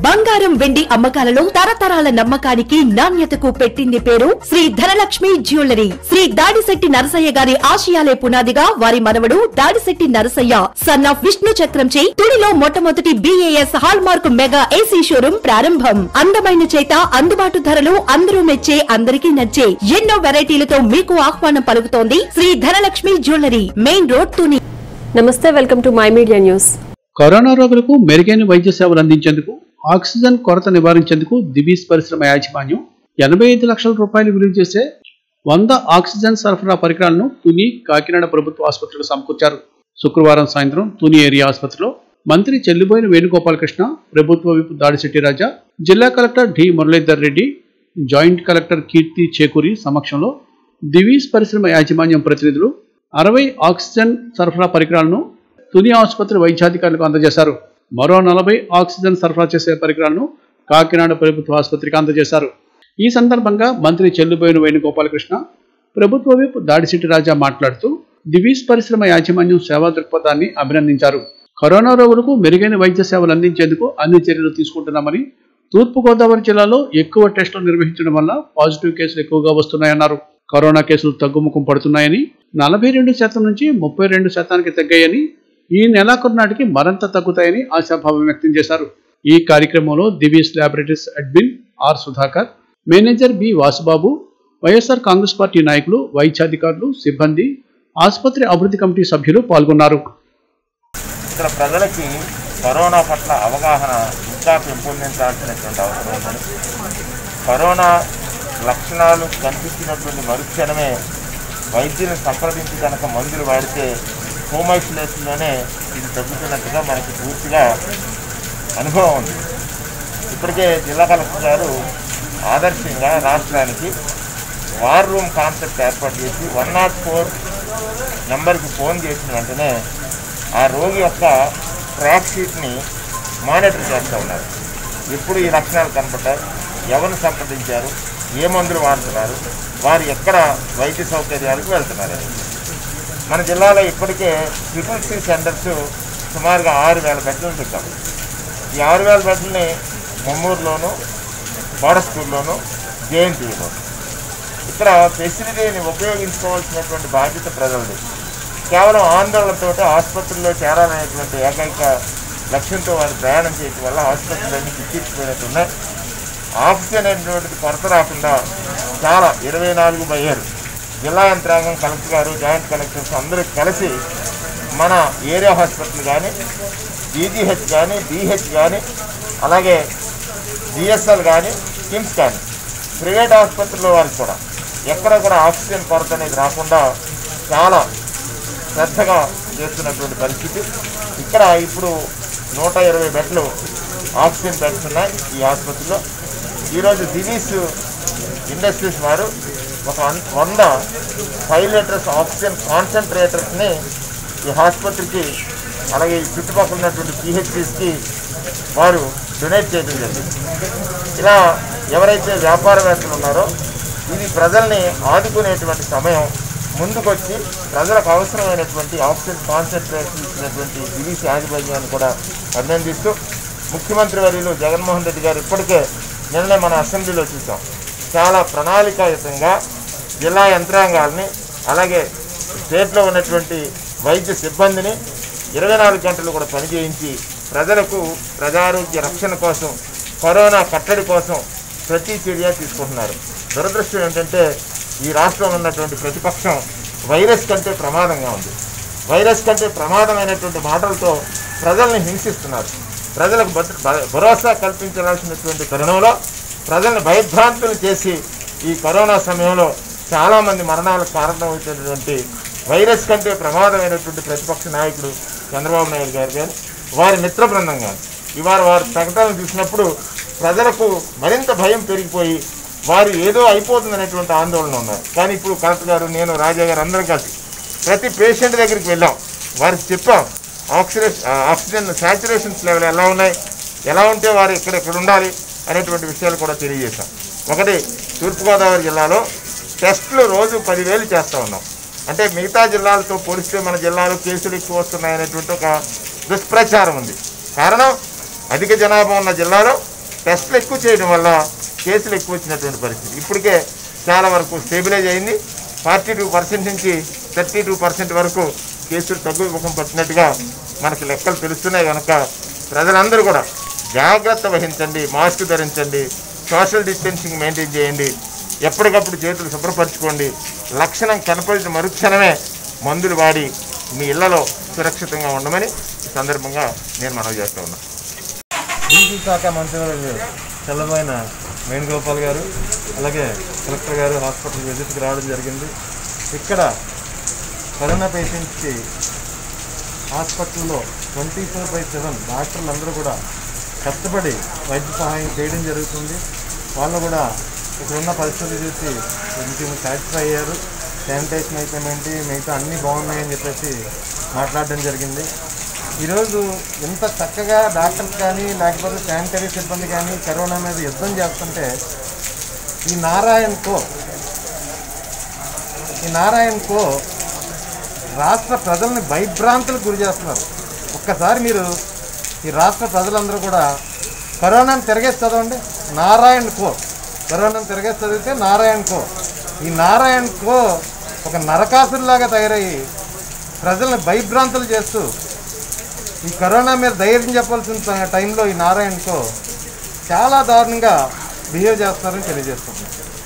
బంగారం వెండి అమ్మకాలలో తరతరాల నమ్మకానికి నాణ్యతకు పెట్టింది పేరు శ్రీ ధనలక్ష్మి జ్యువెలరీ శ్రీ దాడిశెట్టి నరసయ్య గారి ఆశయాలే పునాదిగా వారి మనవడు దాడిశెట్టి నరసయ్య సన్ ఆఫ్ విష్ణు చక్రంచే తుడిలో మొట్టమొదటి BAS hallmark mega AC showroom ప్రారంభం అందమైన చేత అందుబాటు ధరలు అందరూ మెచ్చే అందరికీ నచ్చే ఎన్నో వెరైటీలతో మీకు ఆహ్వానం పలుకుతోంది Shri Dhanalakshmi jewellery main road Tuni నమస్తే welcome to my media news corona రోగులకు మెరుగైన వైద్య సేవలు అందించేందుకు ఆక్సిజన్ కొరత నివారించేందుకు దివీస్ పరిశ్రమ యాజమాన్యం ఎనభై ఐదు లక్షల రూపాయలు విలువ చేసే వంద ఆక్సిజన్ సరఫరా పరికరాలను తుని కాకినాడ ప్రభుత్వ ఆసుపత్రులు సమకూర్చారు శుక్రవారం సాయంత్రం తుని ఏరియా ఆసుపత్రిలో మంత్రి చెల్లిబోయిన వేణుగోపాలకృష్ణ ప్రభుత్వ విప్ దాడిశెట్టి రాజా జిల్లా collector D Muralidhar Reddy joint collector Keerthi Chekuri సమక్షంలో దివీస్ పరిశ్రమ యాజమాన్యం ప్రతినిధులు అరవై ఆక్సిజన్ సరఫరా పరికరాలను తుని ఆసుపత్రి వైద్యాధికారులకు అందజేశారు మరో నలభై ఆక్సిజన్ సరఫరా చేసే పరికరాలను కాకినాడ ప్రభుత్వ ఆసుపత్రికి అందజేశారు ఈ సందర్భంగా మంత్రి చెల్లుబోయిన వేణుగోపాలకృష్ణ ప్రభుత్వ విప్ దాడిశెట్టి రాజా మాట్లాడుతూ దివీస్ పరిశ్రమ యాజమాన్యం సేవా దృక్పథాన్ని అభినందించారు కరోనా రోగులకు మెరుగైన వైద్య సేవలు అందించేందుకు అన్ని చర్యలు తీసుకుంటున్నామని తూర్పుగోదావరి జిల్లాలో ఎక్కువ టెస్టులు నిర్వహించడం వల్ల పాజిటివ్ కేసులు ఎక్కువగా వస్తున్నాయన్నారు కరోనా కేసులు తగ్గుముఖం పడుతున్నాయని నలభై రెండు శాతం నుంచి ముప్పై రెండు శాతానికి తగ్గాయని ఈ నెలాఖరు నాటికి మరింత తగ్గుతాయని ఆశాభావం వ్యక్తం చేశారు ఈ కార్యక్రమంలో Divi's laboratories admin R Sudhakar manager B Vasubabu YSR Congress party నాయకులు వైద్యాధికారులు సిబ్బంది ఆసుపత్రి అభివృద్ధి కమిటీ సభ్యులు పాల్గొన్నారు ఇక్కడ ప్రజలకి కరోనా పట్ల అవగాహన ఇంకా పెంపొందించాల్సినటువంటి అవసరం ఉందని కరోనా లక్షణాలు కనిపించినటువంటి మరుక్షణమే వైద్యుని సంప్రదించి కనుక మందులు వాడితే హోమ్ ఐసోలేషన్లోనే ఇది తగ్గుతున్నట్టుగా మనకి పూర్తిగా అనుభవం ఉంది ఇప్పటికే జిల్లా కలెక్టర్ గారు ఆదర్శంగా రాష్ట్రానికి వార్ రూమ్ కాన్సెప్ట్ ఏర్పాటు చేసి వన్ నాట్ ఫోర్ నెంబర్కి ఫోన్ చేసిన వెంటనే ఆ రోగి యొక్క ట్రాక్ షీట్ని మానిటర్ చేస్తూ ఉన్నారు ఎప్పుడు ఈ లక్షణాలు కనపడ్డాయి ఎవరిని సంప్రదించారు ఏ మందులు వాడుతున్నారు వారు ఎక్కడ వైద్య సౌకర్యాలకు వెళ్తున్నారు అని. మన జిల్లాలో ఇప్పటికే ట్రిపుల్ సి సెంటర్స్ సుమారుగా ఆరు వేల బెడ్లను పెట్టాం ఈ ఆరు వేల బెడ్లని మమ్మూరులోను బోడ స్కూల్లోను జేఎన్టీలోను ఇక్కడ ఫెసిలిటీని ఉపయోగించుకోవాల్సినటువంటి బాధ్యత ప్రజలది కేవలం ఆందోళనతో ఆసుపత్రుల్లో చేరాలనేటువంటి ఏకైక లక్ష్యంతో వారు ప్రయాణం చేయడం వల్ల ఆసుపత్రులన్నీ కిక్కిచ్చిపోయినట్టు ఉన్నాయి ఆక్సిజన్ అనేటువంటిది కొరత రాకుండా చాలా ఇరవై నాలుగు బై ఏడు జిల్లా యంత్రాంగం కలెక్టర్ గారు జాయింట్ కలెక్టర్స్ అందరూ కలిసి మన ఏరియా హాస్పిటల్ కానీ జీజీహెచ్ కానీ డిహెచ్ కానీ అలాగే జిఎస్ఎల్ కానీ కిమ్స్ కానీ ప్రైవేట్ ఆసుపత్రుల వారికి కూడా ఎక్కడ కూడా ఆక్సిజన్ కొరత అనేది రాకుండా చాలా శ్రద్ధగా చేస్తున్నటువంటి పరిస్థితి ఇక్కడ ఇప్పుడు నూట ఇరవై బెడ్లు ఆక్సిజన్ బెడ్స్ ఉన్నాయి ఈ ఆసుపత్రిలో ఈరోజు దివీస్ ఇండస్ట్రీస్ వారు ఒక వన్- వంద ఫైవ్ లీటర్స్ ఆక్సిజన్ కాన్సన్ట్రేటర్స్ని ఈ ఆసుపత్రికి అలాగే ఈ చుట్టుపక్కల ఉన్నటువంటి పిహెచ్సిస్కి వారు డొనేట్ చేయడం జరిగింది ఇలా ఎవరైతే వ్యాపారవేత్తలు ఉన్నారో ఇది ప్రజల్ని ఆదుకునేటువంటి సమయం ముందుకొచ్చి ప్రజలకు అవసరమైనటువంటి ఆక్సిజన్ కాన్సన్ట్రేషన్ ఇచ్చినటువంటి దిలీప్ యాజమాన్యాన్ని కూడా అభినందిస్తూ ముఖ్యమంత్రి వర్యులు జగన్మోహన్ రెడ్డి గారు ఇప్పటికే నిన్నే మన అసెంబ్లీలో చూసాం చాలా ప్రణాళికాయుతంగా జిల్లా యంత్రాంగాల్ని అలాగే స్టేట్లో ఉన్నటువంటి వైద్య సిబ్బందిని ఇరవై నాలుగు గంటలు కూడా పనిచేయించి ప్రజలకు ప్రజారోగ్య రక్షణ కోసం కరోనా కట్టడి కోసం ప్రతి చర్య తీసుకుంటున్నారు దురదృష్టం ఏంటంటే ఈ రాష్ట్రంలో ఉన్నటువంటి ప్రతిపక్షం వైరస్ కంటే ప్రమాదంగా ఉంది వైరస్ కంటే ప్రమాదమైనటువంటి మాటలతో ప్రజల్ని హింసిస్తున్నారు ప్రజలకు భద్ర భ- భరోసా కల్పించాల్సినటువంటి తరుణంలో ప్రజల్ని భయభ్రాంతులు చేసి ఈ కరోనా సమయంలో చాలామంది మరణాలకు కారణమవుతున్నటువంటి వైరస్ కంటే ప్రమాదమైనటువంటి ప్రతిపక్ష నాయకుడు చంద్రబాబు నాయుడు గారు కానీ వారి మిత్ర బృందం కానీ ఇవాళ వారి ప్రకటనలు చూసినప్పుడు ప్రజలకు మరింత భయం పెరిగిపోయి వారు ఏదో అయిపోతుందనేటువంటి ఆందోళన ఉన్నారు కానీ ఇప్పుడు కలెక్టర్ గారు నేను రాజా గారు అందరం కలిసి ప్రతి పేషెంట్ దగ్గరికి వెళ్ళాం వారికి చెప్పాం ఆక్సిజన్ ఆక్సిజన్ శాచురేషన్స్ లెవెల్ ఎలా ఉన్నాయి ఎలా ఉంటే వారు ఇక్కడ ఇక్కడ ఉండాలి అనేటువంటి విషయాలు కూడా తెలియజేశాం ఒకటి తూర్పుగోదావరి జిల్లాలో టెస్టులు రోజు పదివేలు చేస్తూ ఉన్నాం అంటే మిగతా జిల్లాలతో పోలిస్తే మన జిల్లాలో కేసులు ఎక్కువ వస్తున్నాయనేటువంటి ఒక దుష్ప్రచారం ఉంది కారణం అధిక జనాభా ఉన్న జిల్లాలో టెస్టులు ఎక్కువ చేయడం వల్ల కేసులు ఎక్కువ వచ్చినటువంటి పరిస్థితి ఇప్పటికే చాలా వరకు స్టేబిలైజ్ అయింది ఫార్టీ టూ పర్సెంట్ నుంచి థర్టీ టూ పర్సెంట్ వరకు కేసులు తగ్గుముఖం పట్టినట్టుగా మనకి లెక్కలు తెలుస్తున్నాయి కనుక ప్రజలందరూ కూడా జాగ్రత్త వహించండి మాస్క్ ధరించండి సోషల్ డిస్టెన్సింగ్ మెయింటైన్ చేయండి ఎప్పటికప్పుడు చేతులు శుభ్రపరచుకోండి లక్షణం కనపడిన మరుక్షణమే మందులు వాడి మీ ఇళ్లలో సురక్షితంగా ఉండమని ఈ సందర్భంగా నేను మనవి చేస్తూ ఉన్నాను బీసీ శాఖ మంత్రివర్యులు చల్లబోయిన వేణుగోపాల్ గారు అలాగే కలెక్టర్ గారు హాస్పిటల్ విజిట్కి రావడం జరిగింది ఇక్కడ కరోనా పేషెంట్స్కి హాస్పిటల్లో ట్వంటీ ఫోర్ బై సెవెన్ డాక్టర్లు అందరూ కూడా కష్టపడి వైద్య సహాయం చేయడం జరుగుతుంది వాళ్ళు కూడా ఇక్కడ ఉన్న పరిస్థితులు చూసి కొంచెం సాటిస్ఫై అయ్యారు శానిటైజేషన్ అయిపోయింది మిగతా అన్నీ బాగున్నాయని చెప్పేసి మాట్లాడడం జరిగింది ఈరోజు ఎంత చక్కగా డాక్టర్స్ కానీ లేకపోతే శానిటరీ సిబ్బంది కానీ కరోనా మీద యుద్ధం చేస్తుంటే ఈ నారాయణ్ కో ఈ నారాయణ్ కో రాష్ట్ర ప్రజల్ని భయభ్రాంతులకు గురి చేస్తున్నారు ఒక్కసారి మీరు ఈ రాష్ట్ర ప్రజలందరూ కూడా కరోనాను తిరగేసి చదవండి నారాయణ్ కో కరోనాను తిరగేసి చదివితే నారాయణ్ కో ఈ నారాయణ్ కో ఒక నరకాసురులాగా తయారయ్యి ప్రజల్ని భయభ్రాంతులు చేస్తూ ఈ కరోనా మీద ధైర్యం చెప్పాల్సిన టైంలో ఈ నారాయణ్తో చాలా దారుణంగా బిహేవ్ చేస్తున్నారని తెలియజేస్తున్నాను